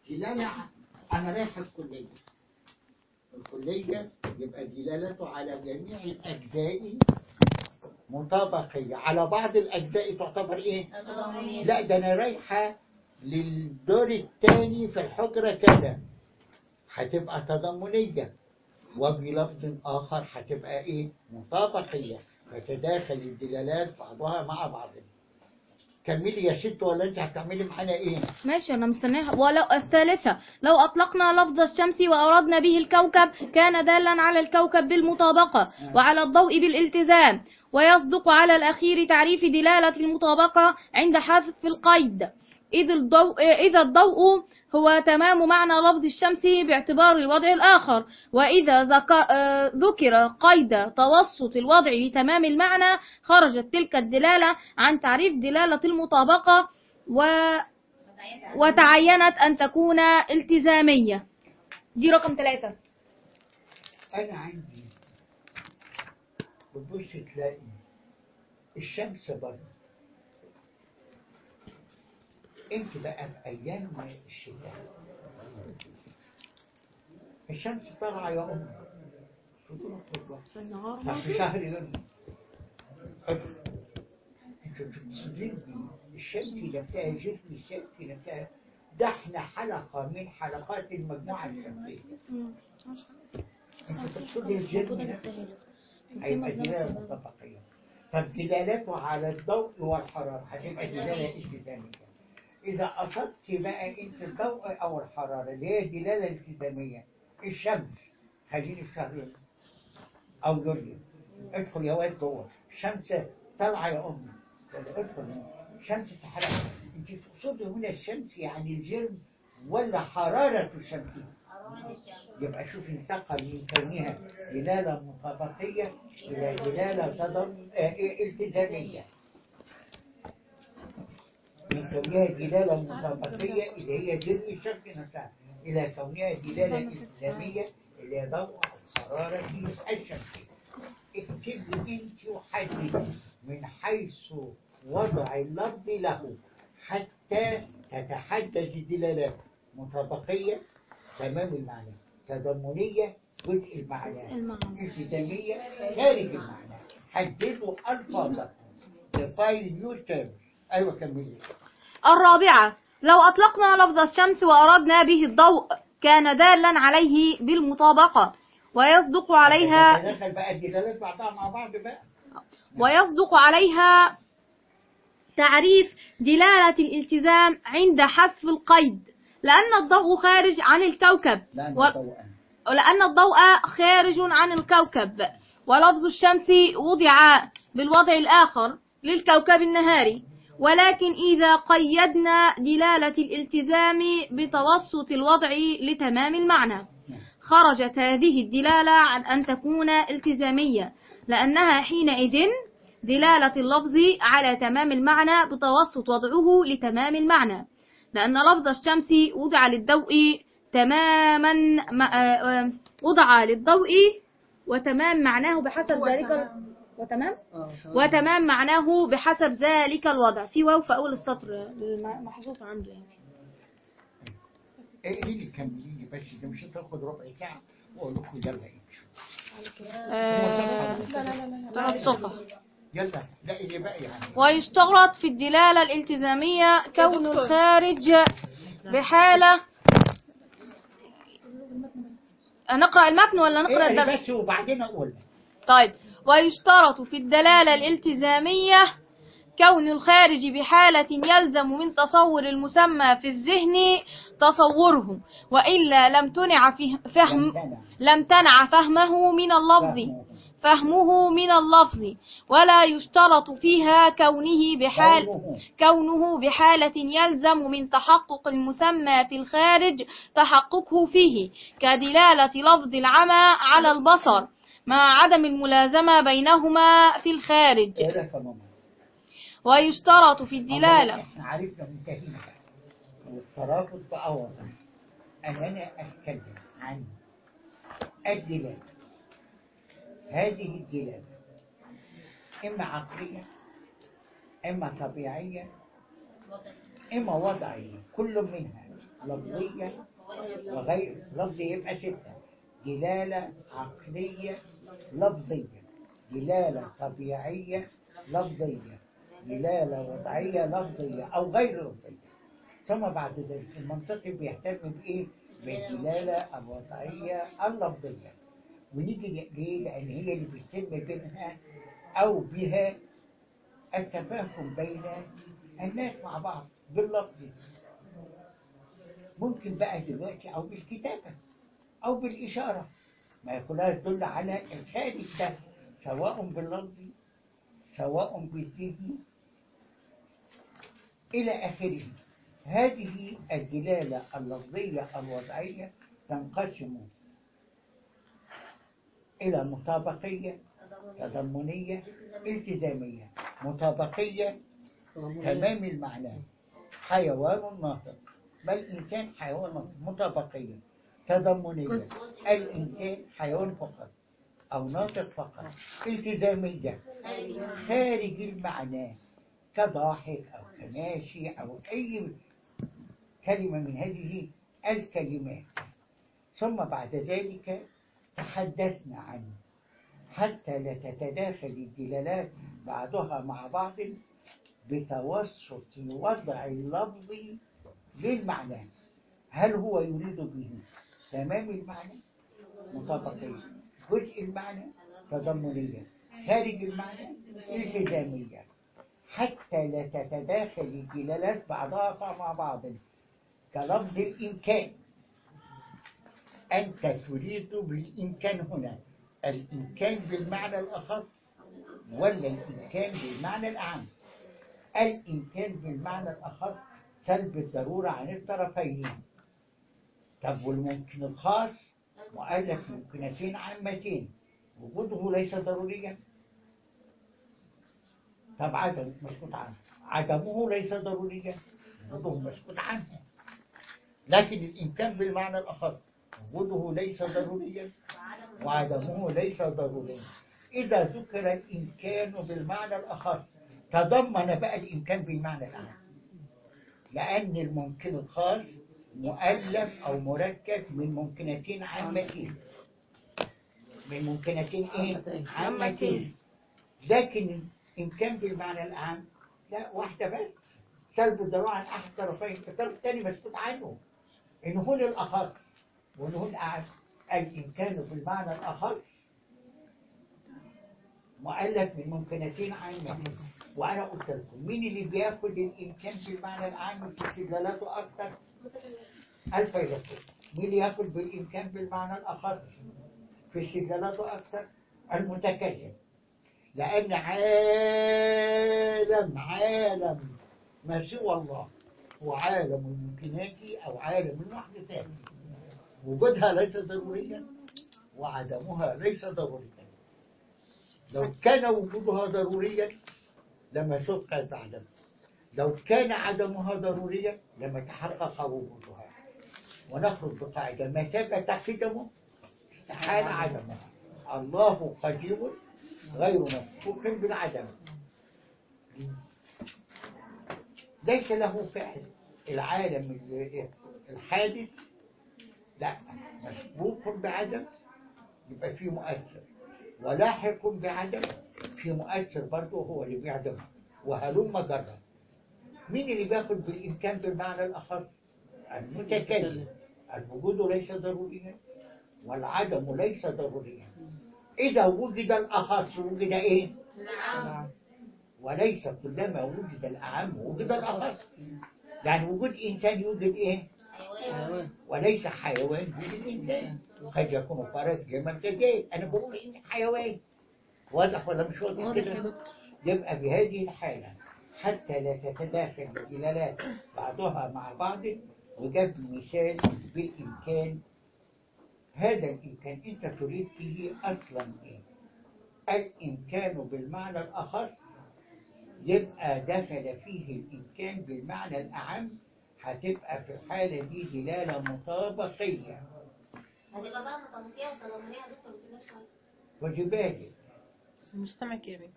دلالة أنا رايح الكلية الكلية يبقى دلالته على جميع الأجزاء مطابقية على بعض الأجزاء تعتبر إيه؟ لا ده أنا رايحة للدور الثاني في الحجرة كذا هتبقى تضامنية وبلفظ آخر هتبقى إيه؟ مطابقية فتداخل الدلالات بعضها مع بعض كملي يا ست ولا أنت هتعملي معانا إيه؟ ماشي انا مستنيها ولو الثالثة لو اطلقنا لفظ الشمس واردنا به الكوكب كان دالا على الكوكب بالمطابقة وعلى الضوء بالالتزام ويصدق على الاخير تعريف دلالة المطابقة عند حذف القيد إذ الضوء إذا الضوء هو تمام معنى لفظ الشمس باعتبار الوضع الآخر وإذا ذكر, آه، ذكر قيد توسط الوضع لتمام المعنى خرجت تلك الدلالة عن تعريف دلالة المطابقة و وتعينت أن تكون التزامية دي رقم ثلاثة أنا عندي بتبص تلاقي الشمس بره انت بقى في ايام الشتاء الشمس طالعه يا ام في النهار طب في شهر يونيو انت بتصدقني الشمس لا فيها جسم الشمس لا فيها ده احنا حلقه من حلقات المجموعه الشمسيه انت تقصد الجسم نفسه هيبقى دلالة متفقية طب دلالته على الضوء والحرارة هتبقى دلالة التزامية إذا أصبت بقى أنت الضوء أو الحرارة اللي هي دلالة التزامية الشمس خليني في شهر يوليو أو يوليو ادخل يا واد جوه الشمس طالعة يا أمي ولا ادخل الشمس تحرق أنت تقصدي هنا الشمس يعني الجرم ولا حرارة الشمس يبقى شوف انتقل من كونها دلالة مطابقية إلى دلالة تضم آه، آه، التزامية من كونها دلالة مطابقية اللي هي جزء الشمس نفسها إلى كونها دلالة التزامية اللي هي ضوء حرارة الشمس اكتب انت وحدد من حيث وضع اللفظ له حتى تتحدد الدلالات مطابقية تمام المعنى تضمنية جزء المعنى المعنى. التزامية خارج المعنى حددوا ألفاظكم define new terms أيوة كملي الرابعة لو أطلقنا لفظ الشمس وأردنا به الضوء كان دالا عليه بالمطابقة ويصدق عليها دخل بقى الدلالات بعضها مع بعض بقى ويصدق عليها تعريف دلالة الالتزام عند حذف القيد لأن الضوء خارج عن الكوكب لا و- لأن الضوء خارج عن الكوكب ولفظ الشمس وضع بالوضع الآخر للكوكب النهاري ولكن إذا قيدنا دلالة الالتزام بتوسط الوضع لتمام المعنى خرجت هذه الدلالة عن أن تكون التزامية لأنها حينئذ دلالة اللفظ على تمام المعنى بتوسط وضعه لتمام المعنى لأن لفظ الشمس وضع للضوء تماما ما- آه، آه، وضع للضوء وتمام معناه بحسب ذلك وتمام وتمام معناه بحسب ذلك الوضع في واو في أول السطر الم- محذوف عنده يعني ايه اللي كملي لي بس ده مش هتاخد ربع ساعة واقول لكم يلا امشوا آه، ثلاث صفح يلا لا اللي بقى يعني ويشترط في الدلالة الالتزامية كون الخارج بحالة نقرأ المتن ولا نقرأ اقري الدرس بس وبعدين اقول طيب ويشترط في الدلالة الالتزامية كون الخارج بحالة يلزم من تصور المسمى في الذهن تصوره وإلا لم تنع فيه- فهم لم تنع فهمه من اللفظ فهمه من اللفظ ولا يشترط فيها كونه بحال قوله. كونه بحالة يلزم من تحقق المسمى في الخارج تحققه فيه كدلالة لفظ العمى على البصر مع عدم الملازمة بينهما في الخارج ايه ده كمان ويشترط في الدلالة احنا عرفنا منتهينا والترابط بقى واضح ان انا اتكلم عن الدلالة هذه الدلالة اما عقلية اما طبيعية اما وضعية كل منها لفظية وغير لفظي يبقى ستة دلالة عقلية لفظية دلالة طبيعية لفظية دلالة وضعية لفظية أو غير لفظية ثم بعد ذلك المنطقي بيهتم بإيه؟ بالدلالة الوضعية اللفظية ونيجي ليه؟ لأن هي اللي بيتم بينها أو بها التفاهم بين الناس مع بعض باللفظ ممكن بقى دلوقتي أو بالكتابة أو بالإشارة ما كلها تدل على الخارج ده سواء باللفظ سواء بالذهن إلى آخره هذه الدلالة اللفظية الوضعية تنقسم إلى مطابقية تضمنية التزامية مطابقية تمام المعنى حيوان ناطق بل إنسان حيوان ناطق مطابقية تضمنية الإنسان حيوان فقط أو ناطق فقط التزامية خارج المعنى كضاحك أو كماشي أو أي كلمة من هذه الكلمات ثم بعد ذلك تحدثنا عنه حتى لا تتداخل الدلالات بعضها مع بعض بتوسط الوضع اللفظي للمعنى هل هو يريد به تمام المعنى مطابقية جزء المعنى تضمنية خارج المعنى التزامية حتى لا تتداخل الدلالات بعضها مع بعض كلفظ الإمكان أنت تريد بالإمكان هنا الإمكان بالمعنى الأخص ولا الإمكان بالمعنى الأعم الإمكان بالمعنى الأخص سلب الضرورة عن الطرفين طب والممكن الخاص مؤلف ممكنتين عامتين وجوده ليس ضروريا طب عدم مسكوت عنه عدمه ليس ضروريا وجوده مسكوت عنه لكن الإمكان بالمعنى الأخص وجوده ليس ضروريا وعدمه ليس ضروريا إذا ذكر الإمكان بالمعنى الأخص تضمن بقى الإمكان بالمعنى الأعم لأن الممكن الخاص مؤلف أو مركب من ممكنتين عامتين من ممكنتين إيه؟ عامتين لكن الإمكان بالمعنى الأعم لا واحدة بس سلب الضرورة عن أحد طرفين الطرف الثاني مسكوت عنه إن هو الأخص وإن هو الأعم الإمكان بالمعنى الأخص مؤلف من ممكنتين عامتين وأنا قلت لكم مين اللي بياخد الإمكان بالمعنى العام في استدلالاته أكثر؟ الفيلسوف مين اللي ياخد بالإمكان بالمعنى الأخص في استدلالاته أكثر؟ المتكلم لأن عالم عالم ما سوى الله هو عالم الممكنات أو عالم المحدثات وجودها ليس ضروريا وعدمها ليس ضروريا لو كان وجودها ضروريا لما سبقت عدم لو كان عدمها ضروريا لما تحقق وجودها ونخرج بقاعدة ما ثبت قدمه استحال عدمها الله قديم غير مسبوق بالعدم ليس له فعل العالم الحادث لا مسبوق بعدم يبقى فيه مؤثر ولاحق بعدم في مؤثر برضه هو اللي بيعدمها وهلم جرا مين اللي بياخد بالإمكان بالمعنى الأخص المتكلم الوجود ليس ضروريا والعدم ليس ضروريا إذا وجد الأخص وجد إيه نعم وليس كلما وجد الأعم وجد الأخص يعني وجود إنسان يوجد إيه حيوان وليس حيوان يوجد إنسان قد يكون فرس جمل جديد أنا بقول إن حيوان واضح ولا مش واضح واضح يا كده دكتور يبقى بهذه الحالة حتى لا تتداخل الدلالات بعضها مع بعض وجاب مثال بالإمكان هذا الإمكان أنت تريد فيه أصلا إيه؟ الإمكان بالمعنى الأخص يبقى دخل فيه الإمكان بالمعنى الأعم هتبقى في الحالة دي دلالة مطابقية هتبقى بقى مطابقية وتضامنية يا دكتور قلت لك شوية وجبالي مستمعك يا بنت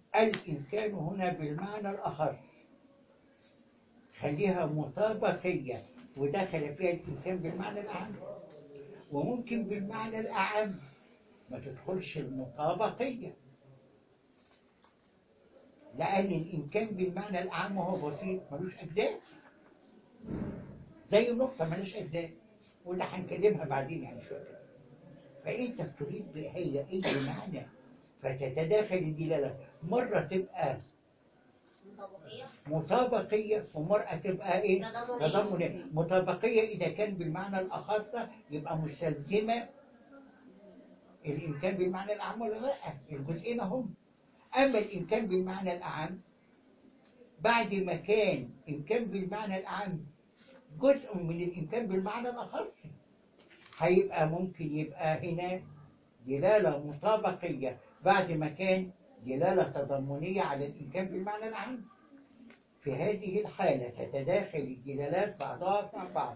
الإمكان هنا بالمعنى الأخص خليها مطابقية ودخل فيها الإنسان بالمعنى الأعم وممكن بالمعنى الأعم ما تدخلش المطابقية لأن الإمكان بالمعنى الأعم هو بسيط ملوش أجزاء زي النقطة ملوش أجزاء وده هنكلمها بعدين يعني شوية فأنت تريد هي أي معنى فتتداخل الدلالة مرة تبقى مطابقية مطابقية ومرة تبقى إيه؟ تضامنية. تضامنية مطابقية إذا كان بالمعنى الأخص يبقى مستلزمة الإمكان بالمعنى الأعم ولا لا؟ الجزئين هم أما الإمكان بالمعنى الأعم بعد ما كان إمكان بالمعنى الأعم جزء من الإمكان بالمعنى الأخص هيبقى ممكن يبقى هنا دلالة مطابقية بعد ما كان دلالة تضمنية على الإمكان بالمعنى العام في هذه الحالة تتداخل الدلالات بعضها مع بعض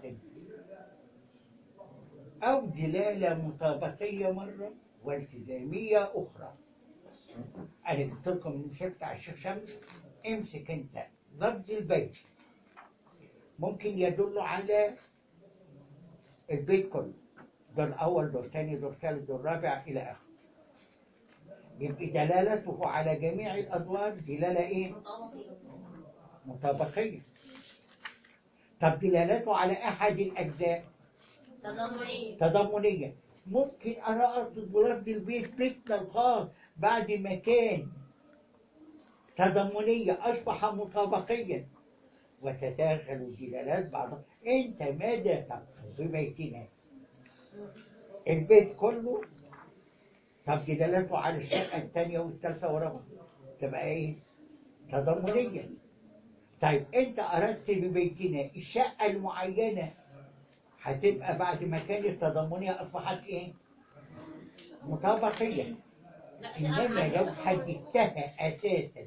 أو دلالة مطابقية مرة والتزامية أخرى أنا جبت لكم المثال بتاع الشيخ شمس امسك أنت لفظ البيت ممكن يدل على البيت كله دور أول دور ثاني دور ثالث دور رابع إلى آخره يبقى دلالته على جميع الأدوار دلالة إيه؟ مطابقية مطابقية طب دلالته على أحد الأجزاء تضامنية تضامنية ممكن أنا أقصد بلفظ البيت بيتنا الخاص بعد ما كان تضامنية أصبح مطابقيا وتداخل الدلالات بعضها أنت ماذا تقصد ببيتنا البيت كله طب دلالته على الشقة الثانية والثالثة والرابعة تبقى إيه؟ تضامنية طيب أنت أردت ببيتنا الشقة المعينة هتبقى بعد ما كانت تضامنية أصبحت إيه؟ مطابقية لا إنما لو حددتها أساسا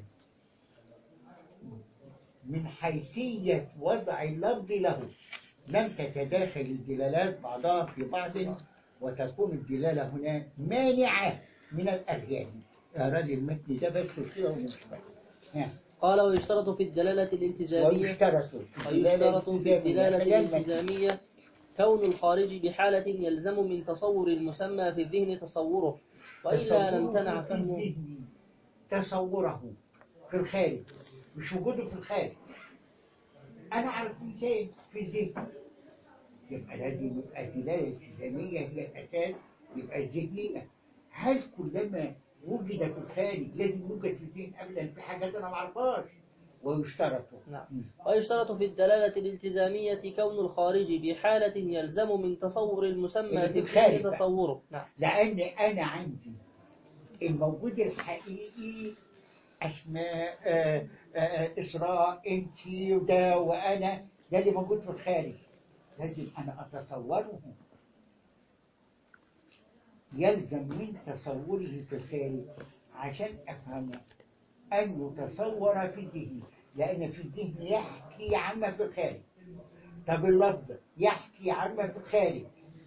من حيثية وضع اللفظ له لم تتداخل الدلالات بعضها في بعض وتكون الدلالة هنا مانعة من الأغيان أرى لي المتن ده بس كده ومشبه ها. قال ويشترط في الدلالة الالتزامية ويشترط ويشترط في الدلالة خلال المتن. الالتزامية كون الخارج بحالة يلزم من تصور المسمى في الذهن تصوره وإلا لم تنع تصوره في فهمه الذهن. تصوره في الخارج مش وجوده في الخارج أنا أعرف إنسان في الذهن يبقى لازم يبقى الدلالة الالتزامية هي الأساس يبقى الذهنية هل كلما وجد في الخارج لازم يوجد في الذهن أبدا في حاجات أنا ما أعرفهاش ويشترط نعم ويشترط في الدلالة الالتزامية كون الخارج بحالة يلزم من تصور المسمى اللي في في الخارج الذهن بقى. تصوره نعم لأن أنا عندي الموجود الحقيقي أسماء آه، آه، إسراء أنت وده وأنا ده اللي موجود في الخارج لازم أنا أتصوره يلزم من تصوره في الخارج عشان أفهمه أن يتصور في الذهن لأن في الذهن يحكي عما في الخارج طب اللفظ يحكي عما في الخارج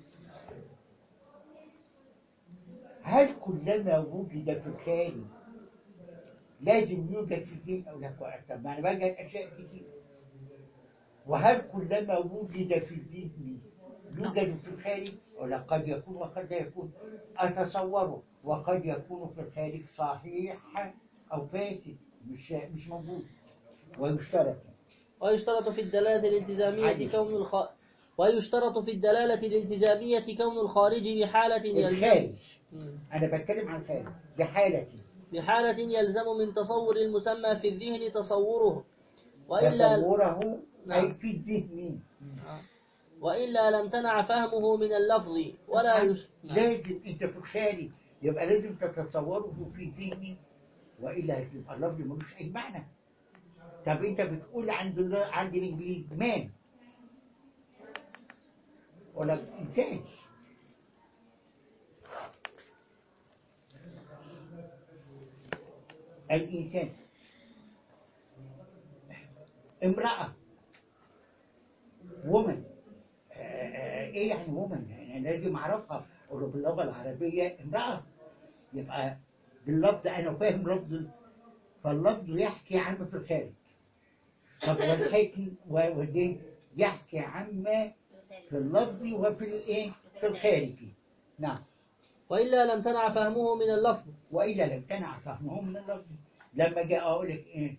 هل كلما وجد في الخارج لازم يوجد في الدين أو لا طب ما أنا بجد أشياء كتير وهل كلما وجد في الذهن يوجد في الخارج ولا قد يكون وقد لا يكون أتصوره وقد يكون في الخارج صحيح أو فاسد مش مش موجود ويشترط ويشترط في الدلالة الالتزامية عادي. كون الخ... ويشترط في الدلالة الالتزامية كون الخارج بحالة يلزم الخارج مم. أنا بتكلم عن الخارج بحالتي بحالة يلزم من تصور المسمى في الذهن تصوره وإلا تصوره نعم. أي في الذهن وإلا لم تنع فهمه من اللفظ ولا يش... نعم. لازم انت في الخارج يبقى لازم تتصوره في ذهني والا يبقى اللفظ ملوش اي معنى طب انت بتقول عند ال- عند الانجليز مان ولا انسان الانسان امرأة ومن ايه يعني ومن يعني انا لازم اعرفها أقول له باللغه العربيه امراه يبقى باللفظ انا فاهم لفظ فاللفظ يحكي عنه في الخارج طب والحكي و- ودي يحكي عما في اللفظ وفي الايه في الخارجي نعم وإلا لم تنع فهمه من اللفظ والا لم تنع فهمه من اللفظ لما جاء اقول لك ايه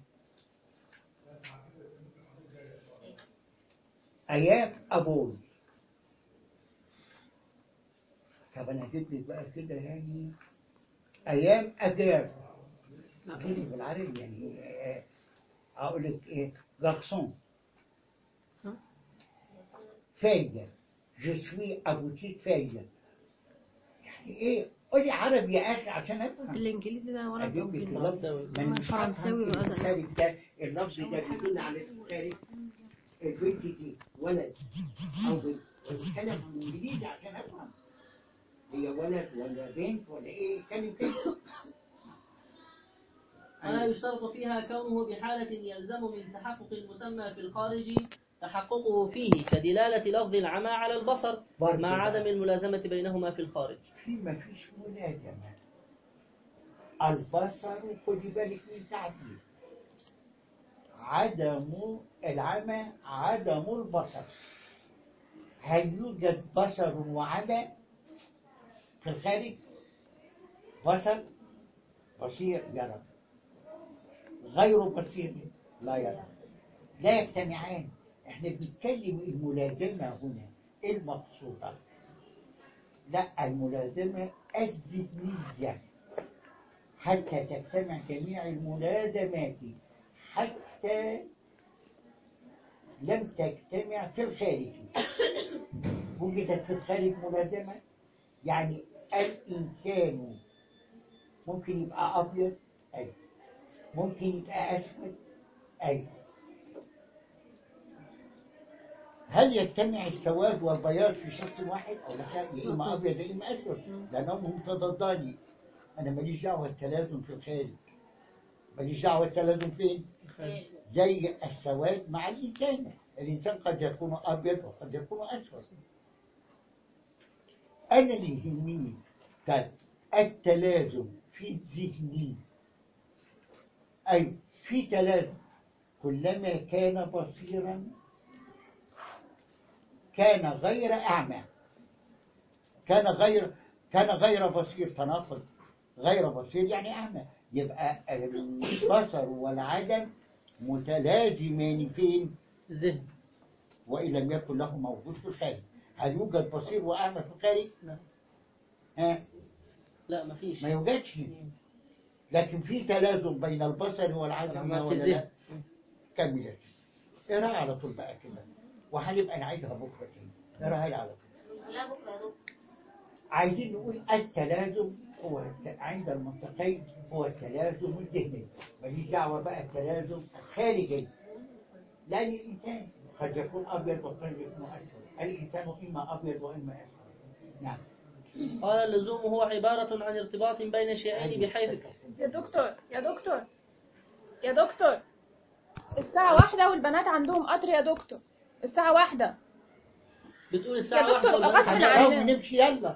ايام ابول طب انا هجيب لك بقى كده يعني ايام اجاب كده بالعربي يعني آه، اقول لك ايه غرسون فايدة جو سوي ابوتيك فايدة يعني ايه قولي عربي يا اخي عشان افهم الانجليزي ده ولا أجيب لك توكيل. اللفظ ما أنا مش فرنساوي هفهم بقى ده. الخارج ده اللفظ ده بيدل على الخارج البنت دي ولد او بنت بتتكلم عن الانجليزي عشان افهم هي ولد ولا بنت ولا ايه اتكلم كده ولا يشترط فيها كونه بحالة يلزم من تحقق المسمى في الخارج تحققه فيه كدلالة لفظ العمى على البصر برضه مع بقى. عدم الملازمة بينهما في الخارج في ما فيش ملازمة البصر خدي بالك من تعبير عدم العمى عدم البصر هل يوجد بصر وعمى في الخارج بصر بصير يرى غير بصير لا يرى لا يجتمعان احنا بنتكلم الملازمة هنا المقصودة لا الملازمة الذهنية حتى تجتمع جميع الملازمات حتى لم تجتمع في الخارج وجدت في الخارج ملازمة يعني الإنسان ممكن يبقى أبيض أي ممكن يبقى أسود أي هل يجتمع السواد والبياض في شخص واحد او لا يا اما ابيض يا اما اسود لانهم متضادان انا ماليش دعوه التلازم في الخارج ماليش دعوه التلازم فين زي السواد مع الانسان الانسان قد يكون ابيض وقد يكون اسود انا اللي يهمني طيب التلازم في الذهن اي في تلازم كلما كان بصيرا كان غير أعمى كان غير كان غير بصير تناقض غير بصير يعني أعمى يبقى البصر والعدم متلازمان فين الذهن وإن لم يكن له موجود في الخارج هل يوجد بصير وأعمى في الخارج؟ ها؟ لا مفيش ما يوجدش لكن في تلازم بين البصر والعدم العمى في ولا لا؟ الذهن كمل اقراها على طول بقى كده وهنبقى نعيدها بكره تاني اقراها لي على طول لا بكره يا دكتور عايزين نقول التلازم هو الت- عند المنطقين هو التلازم الذهني ماليش دعوه بقى التلازم الخارجي لان الانسان قد يكون ابيض وقد يكون اسود الانسان اما ابيض واما اسود نعم قال اللزوم هو عبارة عن ارتباط بين شيئين بحيث يا دكتور يا دكتور يا دكتور الساعة واحدة والبنات عندهم قطر يا دكتور الساعة واحدة بتقول الساعة يا دكتور، واحدة غصب والبنات- عننا. هنقوم نمشي يلا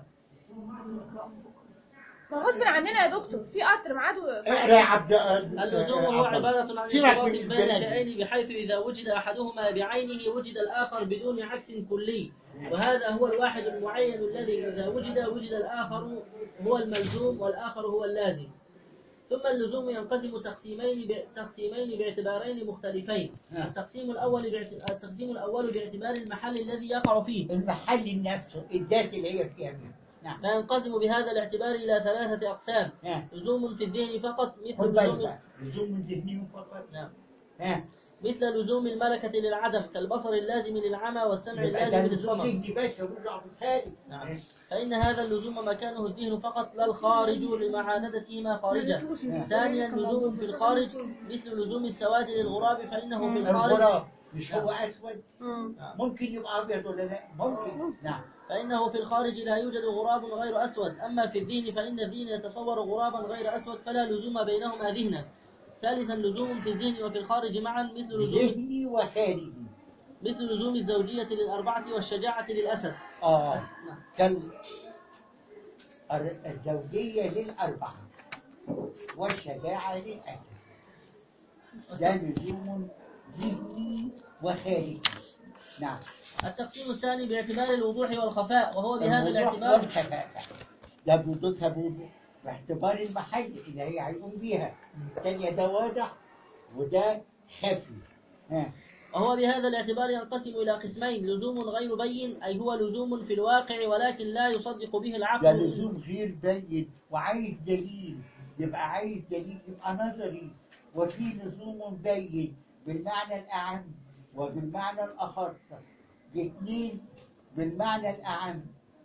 ما غصب عننا يا دكتور في قطر ميعاده اقرا يا عبد اللزوم هو عبد الله. عبارة عن سيبك ارتباط من بين البنات دي. شيئين بحيث إذا وجد أحدهما بعينه وجد الآخر بدون عكس كلي وهذا هو الواحد المعين الذي إذا وجد وجد الآخر هو الملزوم والآخر هو اللازم ثم اللزوم ينقسم تقسيمين ب- تقسيمين باعتبارين مختلفين نعم. التقسيم الأول باعت- التقسيم الأول باعتبار المحل الذي يقع فيه المحل نفسه الذات اللي هي فيها دي. نعم فينقسم بهذا الاعتبار إلى ثلاثة أقسام ها لزوم في الذهن فقط مثل خد بالك لزوم بقى لزوم ذهني فقط نعم ها مثل لزوم الملكة للعدم كالبصر اللازم للعمى والسمع يبقى ده اللازم لزوم للصمم ذهني بس يرجع في الخارج نعم. فإن هذا اللزوم مكانه الذهن فقط لا الخارج لمعاندتهما خارجا ثانيا لزوم في الخارج مثل لزوم السواد للغراب فإنه في الخارج الغراب مش هو اسود مم. ممكن يبقى ابيض ولا لا ممكن نعم فإنه في الخارج لا يوجد غراب غير أسود أما في الذهن فإن الذهن يتصور غرابا غير أسود فلا لزوم بينهما ذهنا ثالثا لزوم في الذهن وفي الخارج معا مثل لزوم ذهني وخارجي مثل لزوم الزوجية للأربعة والشجاعة للأسد اه نعم. كال الر- الزوجية للأربعة والشجاعة للأسد ده لزوم ذهني وخارجي نعم التقسيم الثاني باعتبار الوضوح والخفاء وهو بهذا الوضوح الاعتبار والكفاءة ده بوضوحها بوضوح باعتبار المحل اللي هي هيقوم بيها الثانية ده واضح وده خفي ها وهو بهذا الاعتبار ينقسم إلى قسمين لزوم غير بين أي هو لزوم في الواقع ولكن لا يصدق به ده العقل لزوم غير بين وعايز دليل يبقى عايز دليل يبقى نظري وفي لزوم بين بالمعنى الأعم وبالمعنى الأخص الاثنين بالمعنى الأعم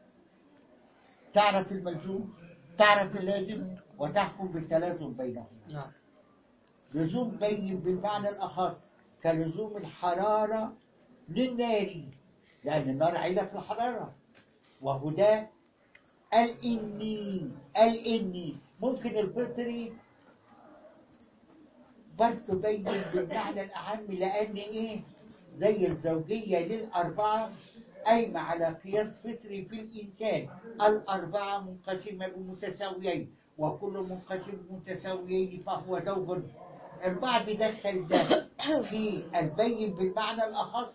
تعرف الملزوم تعرف اللازم وتحكم بالتلازم بينهم نعم لزوم بين بالمعنى الأخص كلزوم الحرارة للنار لأن النار عيلة في الحرارة وهو ده الإني الإني ممكن الفطري برضه بين بالمعنى الأهم لأن إيه زي الزوجية للأربعة قايمة على قياس فطري في الإنسان الأربعة منقسمة بمتساويين وكل منقسم بمتساويين فهو زوج البعض دخل ده في البين بالمعنى الأخص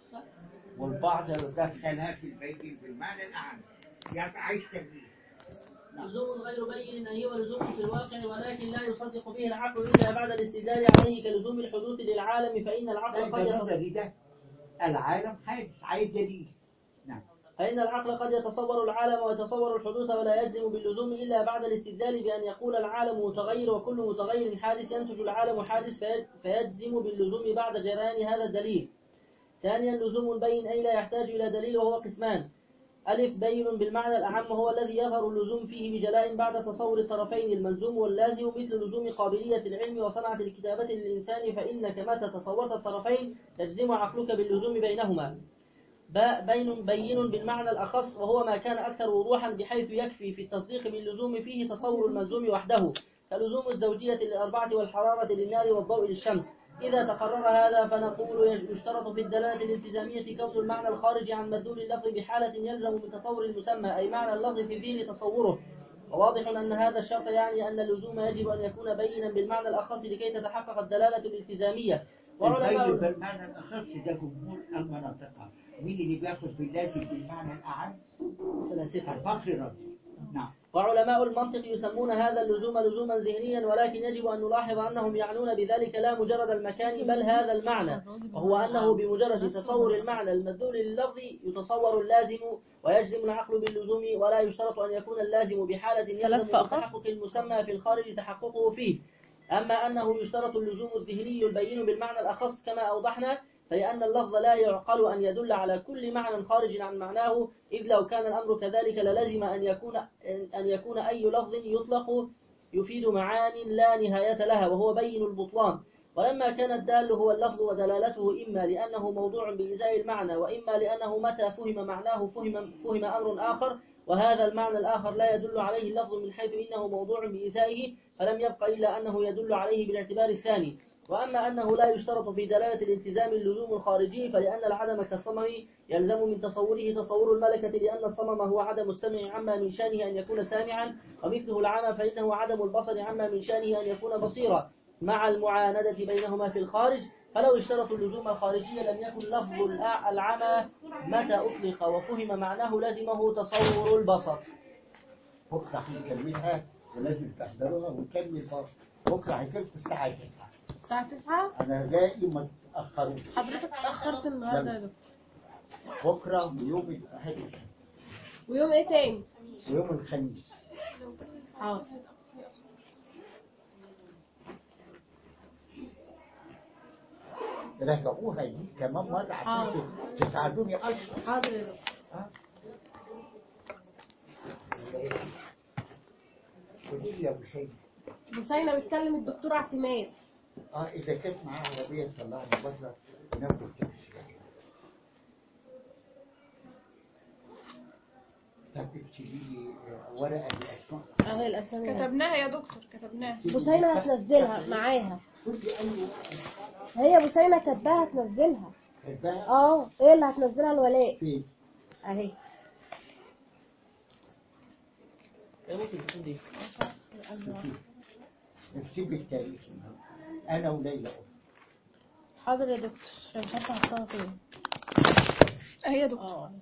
والبعض دخلها في البين بالمعنى الأعم يعني عايز تمييز لزوم غير بين أي هو لزوم في الواقع ولكن لا يصدق به العقل إلا بعد الاستدلال عليه كلزوم الحدوث للعالم فإن العقل قد ده يتصور نظري ده العالم حادث عايز دليل نعم فإن العقل قد يتصور العالم ويتصور الحدوث ولا يجزم باللزوم إلا بعد الاستدلال بأن يقول العالم متغير وكل متغير حادث ينتج العالم حادث في- فيجزم باللزوم بعد جريان هذا الدليل ثانيا لزوم بين أي لا يحتاج إلى دليل وهو قسمان ألف بين بالمعنى الأعم هو الذي يظهر اللزوم فيه بجلاء بعد تصور الطرفين الملزوم واللازم مثل لزوم قابلية العلم وصنعة الكتابة للإنسان فإنك متى تصورت الطرفين تجزم عقلك باللزوم بينهما باء بين بين بالمعنى الأخص وهو ما كان أكثر وضوحا بحيث يكفي في التصديق باللزوم فيه تصور الملزوم وحده كلزوم الزوجية للأربعة والحرارة للنار والضوء للشمس إذا تقرر هذا فنقول يج- يشترط في الدلالة الالتزامية كون المعنى الخارج عن مدلول اللفظ بحالة يلزم من تصور المسمى أي معنى اللفظ في الذهن تصوره وواضح أن هذا الشرط يعني أن اللزوم يجب أن يكون بينا بالمعنى الأخص لكي تتحقق الدلالة الالتزامية البين وعلماء بالمعنى الأخص ده جمهور المناطق مين اللي بياخد باللازم بالمعنى الأعم الفلاسفة الفقر رضي نعم وعلماء المنطق يسمون هذا اللزوم لزوما ذهنيا ولكن يجب أن نلاحظ أنهم يعنون بذلك لا مجرد المكان بل هذا المعنى وهو أنه بمجرد تصور المعنى المدلول لللفظ يتصور اللازم ويجزم العقل باللزوم ولا يشترط أن يكون اللازم بحالة ثلاث يلزم من فأخص. تحقق المسمى في الخارج تحققه فيه أما أنه يشترط اللزوم الذهني البين بالمعنى الأخص كما أوضحنا فلأن اللفظ لا يعقل أن يدل على كل معنى خارج عن معناه إذ لو كان الأمر كذلك للزم أن يكون أن يكون أي لفظ يطلق يفيد معان لا نهاية لها وهو بين البطلان ولما كان الدال هو اللفظ ودلالته إما لأنه موضوع بإزاء المعنى وإما لأنه متى فهم معناه فهم, فهم أمر آخر وهذا المعنى الآخر لا يدل عليه اللفظ من حيث إنه موضوع بإزائه فلم يبق إلا أنه يدل عليه بالاعتبار الثاني وأما أنه لا يشترط في دلالة الالتزام اللزوم الخارجي فلأن العدم كالصمم يلزم من تصوره تصور الملكة لأن الصمم هو عدم السمع عما من شانه أن يكون سامعا ومثله العمى فإنه عدم البصر عما من شانه أن يكون بصيرا مع المعاندة بينهما في الخارج فلو اشترطوا اللزوم الخارجي لم يكن لفظ الأع- العمى متى أطلق وفهم معناه لزمه تصور البصر بكرة هنكملها ولازم تحضروها ونكمل بكرة بكرة هيجيلكوا الساعة 9 الساعة 9 أنا جاي ما تأخروش حضرتك اتأخرت النهاردة يا دكتور بكرة ويوم الأحد ويوم ايه تاني؟ ويوم الخميس حاضر راجعوها دي كمان مرة عشان تساعدوني أكتر حاضر يا دكتور ها؟ قولي لي يا أبو سيد بوسينة بتكلم الدكتور اعتماد اه اذا كانت معاه عربيه طلعنا بره ناخد تاكسي طب اكتبي لي آه، ورقه بالاسماء اهي الاسامي كتبناها يا دكتور كتبناها بوسينة هتنزلها معاها قولي اي هي بوسينة كاتباها هتنزلها حبها اه ايه اللي هتنزلها الولاء فين اهي إيه ممكن تكون دي اكتبي التاريخ انا وليلى حاضر يا دكتور مش عارفه احطها فين اهي يا دكتور اه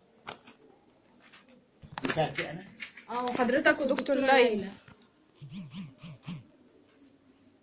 بتاعتي انا اه حضرتك ودكتور ليلى